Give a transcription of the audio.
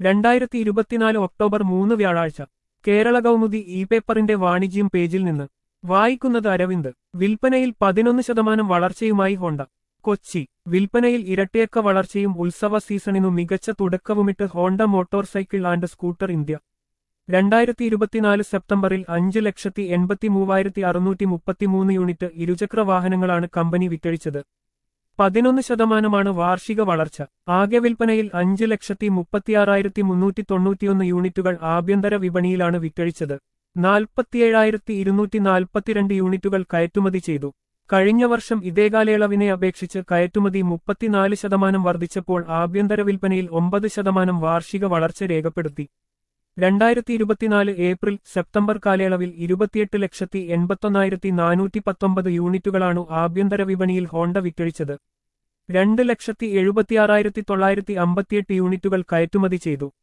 രണ്ടായിരത്തി ഇരുപത്തിനാല് ഒക്ടോബർ മൂന്ന് വ്യാഴാഴ്ച കേരള കൗമുദി ഇ പേപ്പറിന്റെ വാണിജ്യം പേജിൽ നിന്ന് വായിക്കുന്നത് അരവിന്ദ് വിൽപ്പനയിൽ പതിനൊന്ന് ശതമാനം വളർച്ചയുമായി ഹോണ്ട കൊച്ചി വിൽപ്പനയിൽ ഇരട്ടിയക്ക വളർച്ചയും ഉത്സവ സീസണിനു മികച്ച തുടക്കവുമിട്ട് Honda motorcycle and scooter India രണ്ടായിരത്തി ഇരുപത്തിനാല് സെപ്റ്റംബറിൽ അഞ്ച് ലക്ഷത്തി എൺപത്തി മൂവായിരത്തി അറുന്നൂറ്റി മുപ്പത്തിമൂന്ന് യൂണിറ്റ് ഇരുചക്ര വാഹനങ്ങളാണ് കമ്പനി വിറ്റഴിച്ചത് പതിനൊന്ന് ശതമാനമാണ് വാർഷിക വളർച്ച ആകെ വിൽപ്പനയിൽ അഞ്ച് ലക്ഷത്തി മുപ്പത്തിയാറായിരത്തി മുന്നൂറ്റി തൊണ്ണൂറ്റിയൊന്ന് യൂണിറ്റുകൾ ആഭ്യന്തര വിപണിയിലാണ് വിറ്റഴിച്ചത് നാൽപ്പത്തിയേഴായിരത്തി ഇരുന്നൂറ്റി നാൽപ്പത്തിരണ്ട് യൂണിറ്റുകൾ കയറ്റുമതി ചെയ്തു കഴിഞ്ഞ വർഷം ഇതേ കാലയളവിനെ അപേക്ഷിച്ച് കയറ്റുമതി മുപ്പത്തിനാല് ശതമാനം വർദ്ധിച്ചപ്പോൾ ആഭ്യന്തര വിൽപ്പനയിൽ ഒമ്പത് ശതമാനം വാർഷിക വളർച്ച രേഖപ്പെടുത്തി രണ്ടായിരത്തി ഇരുപത്തിനാല് ഏപ്രിൽ സെപ്റ്റംബർ കാലയളവിൽ ഇരുപത്തിയെട്ട് ലക്ഷത്തി എൺപത്തൊന്നായിരത്തി നാനൂറ്റി പത്തൊമ്പത് യൂണിറ്റുകളാണ് ആഭ്യന്തര വിപണിയിൽ ഹോണ്ട വിറ്റഴിച്ചത് രണ്ട് ലക്ഷത്തി എഴുപത്തിയാറായിരത്തി തൊള്ളായിരത്തി അമ്പത്തിയെട്ട് യൂണിറ്റുകൾ കയറ്റുമതി ചെയ്തു